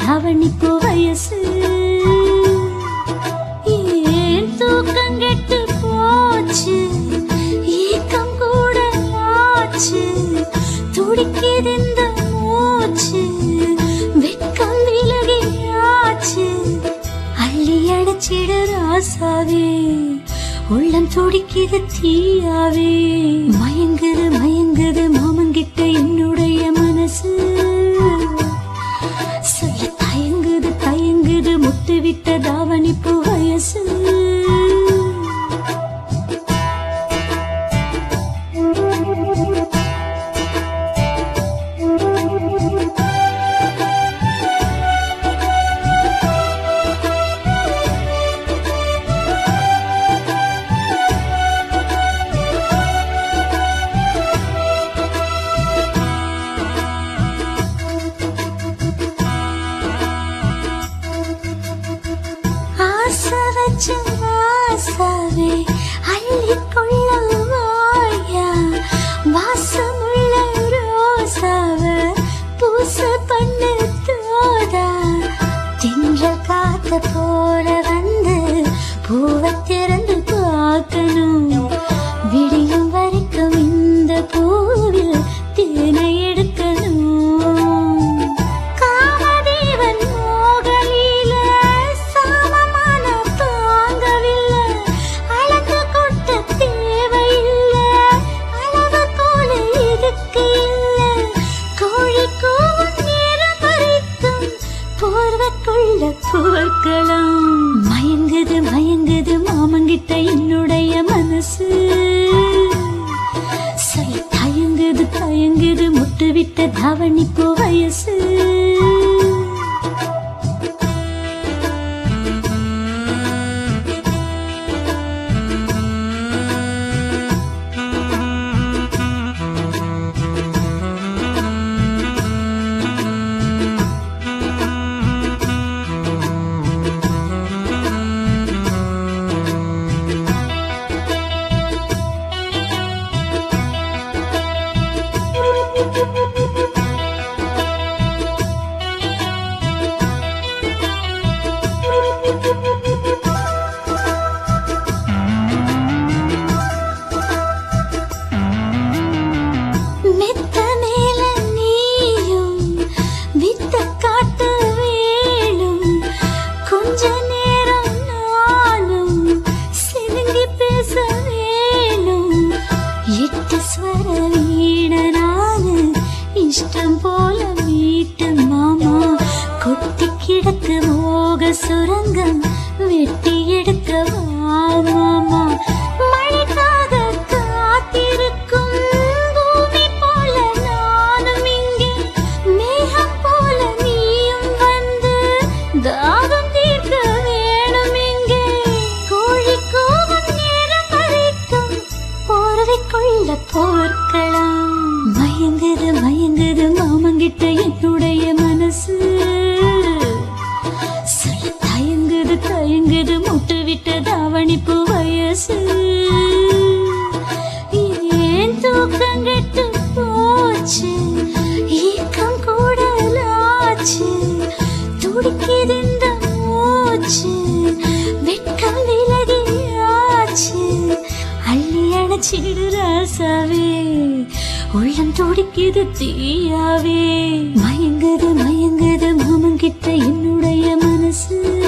தவணிப்பு வயசு ஏன் தூக்கம் கெட்டு போச்சு ஏக்கம் கூட ஆச்சு துடிக்குது இந்த மூச்சு வெட்கம் விலகியாச்சு அள்ளி அடைச்சிடு ராசாவே உள்ளம் துடிக்குது தீயாவே மயங்குது மயங்குது மாமன் கிட்ட என்னுடைய மனசு சொல்ல தயங்குது தயங்குது முத்து விட்ட தாவணிப்பு வயசு ஆசை வச்ச ஆசாவே அள்ளிக்கொள்ள வாயா வாசமுள்ள ரோசாவ பூச பண்ணு தோதா தின்ற காத்த போல வந்து பூவை திறந்து பார்க்கணும் விடியும் வரைக்கும் இந்த பூவில் தேனை எடுக்கணும் காமதேவன் மோகலீல சாமமான தாங்கவில்லை அளந்து கொட்ட தேவையில்லை அளவு போல இதுக்கு இல்லை கோழி கூவும் நேரம் வரைக்கும் போர்வக்குள்ள போர்க்கலாம் மயங்குது மயங்குது மாமங்கிட்ட என்னுடைய மனசு சொல்ல தயங்குது தயங்குது முட்டு விட்ட தவணிப்பு வயசு மெத்த மேல நீயும் வித்த காட்டு வேணும் கொஞ்ச நேரம் நானும் சினுங்கி பேச வேணும் எட்டு ஸ்வர வீணனானு இஷ்டம் போல மீட்டு மாமா கொட்டி கிடக்கு மோக சுரங்கம் வெட்டி எடுக்க வா மாமா மழைக்காக காத்திருக்கும் பூமி போல நானும் இங்கே மேகம் போல நீயும் வந்து தாகம் தீர்க்க வேணும் இங்கே கோழி கூவும் நேரம் வரைக்கும் போர்வைக்குள்ள போர்க்கலாம் மயங்குது மயங்குது மாமங்கிட்ட என்னுடைய மனசு சொல்ல தயங்குது தயங்குது முட்டு விட்ட தாவணிப்பு வயசு ஏன் தூக்கம் கெட்டு போச்சு ஏக்கம் கூடலாச்சு துடிக்குது இந்த மூச்சு வெட்கம் விலகியாச்சு அள்ளி அணைச்சிடு ராசாவே உள்ளம் துடிக்குது தீயாவே மயங்குது மயங்குது மாமன் கிட்ட என்னுடைய மனசு